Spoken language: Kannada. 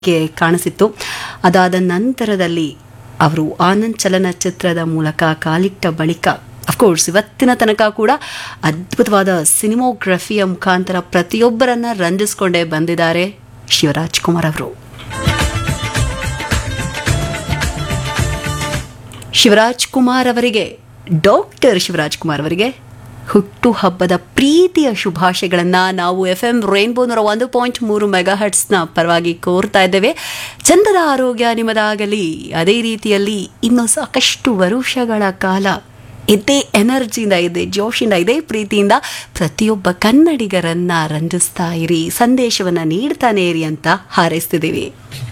ಗೆ ಕಾಣಿಸಿತ್ತು ಅದಾದ ನಂತರದಲ್ಲಿ ಅವರು ಆನಂದ್ ಚಲನಚಿತ್ರದ ಮೂಲಕ ಕಾಲಿಟ್ಟ ಬಳಿಕ ಅಫ್ಕೋರ್ಸ್ ಇವತ್ತಿನ ತನಕ ಕೂಡ ಅದ್ಭುತವಾದ ಸಿನಿಮೋಗ್ರಫಿಯ ಮುಖಾಂತರ ಪ್ರತಿಯೊಬ್ಬರನ್ನ ರಂಜಿಸ್ಕೊಂಡೇ ಬಂದಿದ್ದಾರೆ ಶಿವರಾಜ್ ಕುಮಾರ್ ಅವರು ಶಿವರಾಜ್ ಕುಮಾರ್ ಅವರಿಗೆ ಡಾಕ್ಟರ್ ಶಿವರಾಜ್ ಕುಮಾರ್ ಅವರಿಗೆ ಹುಟ್ಟು ಹಬ್ಬದ ಪ್ರೀತಿಯ ಶುಭಾಶಯಗಳನ್ನ ನಾವು ಎಫ್ ಎಂ ರೈನ್ಬೋ ನೂರ ಒಂದು ಪಾಯಿಂಟ್ ಮೂರು ಮೆಗಾ ಹರ್ಟ್ಸ್ನ ಪರವಾಗಿ ಕೋರ್ತಾ ಇದ್ದೇವೆ ಚಂದದ ಆರೋಗ್ಯ ನಿಮ್ಮದಾಗಲಿ ಅದೇ ರೀತಿಯಲ್ಲಿ ಇನ್ನು ಸಾಕಷ್ಟು ವರುಷಗಳ ಕಾಲ ಇದೇ ಎನರ್ಜಿಯಿಂದ ಇದೆ ಜೋಶಿಂದ ಇದೇ ಪ್ರೀತಿಯಿಂದ ಪ್ರತಿಯೊಬ್ಬ ಕನ್ನಡಿಗರನ್ನ ರಂಜಿಸ್ತಾ ಇರಿ ಸಂದೇಶವನ್ನ ನೀಡ್ತಾನೆ ಇರಿ ಅಂತ ಹಾರೈಸ್ತಿದ್ದೀವಿ